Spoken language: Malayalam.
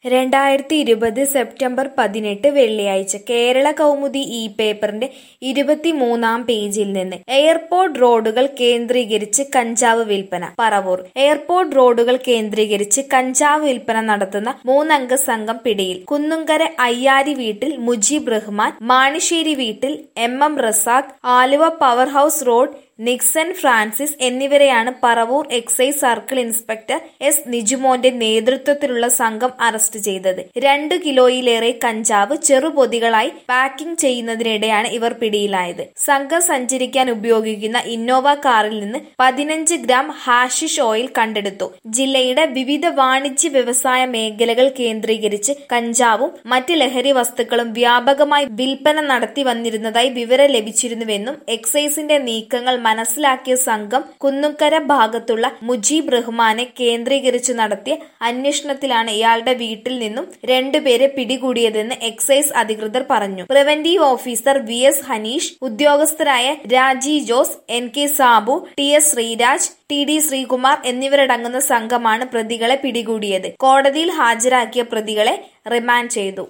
രണ്ടായിരത്തി ഇരുപത് സെപ്റ്റംബർ പതിനെട്ട് വെള്ളിയാഴ്ച കേരള കൗമുദി ഈ പേപ്പറിന്റെ ഇരുപത്തിമൂന്നാം പേജിൽ നിന്ന് എയർപോർട്ട് റോഡുകൾ കേന്ദ്രീകരിച്ച് കഞ്ചാവ് വിൽപ്പന പറവൂർ എയർപോർട്ട് റോഡുകൾ കേന്ദ്രീകരിച്ച് കഞ്ചാവ് വിൽപ്പന നടത്തുന്ന മൂന്നംഗ സംഘം പിടിയിൽ കുന്നുങ്കര അയ്യാരി വീട്ടിൽ മുജീബ് റഹ്മാൻ മാണിശ്ശേരി വീട്ടിൽ M M Razak Aluva power house road Nixon Francis എന്നിവരെയാണ് Paravur excise circle inspector S നിജുമോന്റെ നേതൃത്വത്തിലുള്ള സംഘം അറസ്റ്റ് ചെയ്തത് രണ്ടു കിലോയിലേറെ കഞ്ചാവ് ചെറുപൊതികളായി പാക്കിംഗ് ചെയ്യുന്നതിനിടെയാണ് ഇവർ പിടിയിലായത് സംഘം സഞ്ചരിക്കാൻ ഉപയോഗിക്കുന്ന ഇന്നോവ കാറിൽ നിന്ന് പതിനഞ്ച് ഗ്രാം ഹാഷിഷ് ഓയിൽ കണ്ടെടുത്തു ജില്ലയുടെ വിവിധ വാണിജ്യ വ്യവസായ മേഖലകൾ കേന്ദ്രീകരിച്ച് കഞ്ചാവും മറ്റ് ലഹരി വസ്തുക്കളും വ്യാപകമായി വിൽപ്പന നടത്തി വന്നിരുന്നതായി വിവരം ലഭിച്ചിരുന്നുവെന്നും എക്സൈസിന്റെ നീക്കങ്ങൾ മനസ്സിലാക്കിയ സംഘം കുന്നുക്കര ഭാഗത്തുള്ള മുജീബ് റഹ്മാനെ കേന്ദ്രീകരിച്ചു നടത്തിയ അന്വേഷണത്തിലാണ് ഇയാളുടെ വീട്ടിൽ നിന്നും രണ്ടുപേരെ പിടികൂടിയതെന്ന് എക്സൈസ് അധികൃതർ പറഞ്ഞു preventive officer V S Haneesh ഉദ്യോഗസ്ഥരായ Raji Jose N K Sabu T S Sreeraj T D Sreekumar എന്നിവരടങ്ങുന്ന സംഘമാണ് പ്രതികളെ പിടികൂടിയത് കോടതിയിൽ ഹാജരാക്കിയ പ്രതികളെ റിമാൻഡ് ചെയ്തു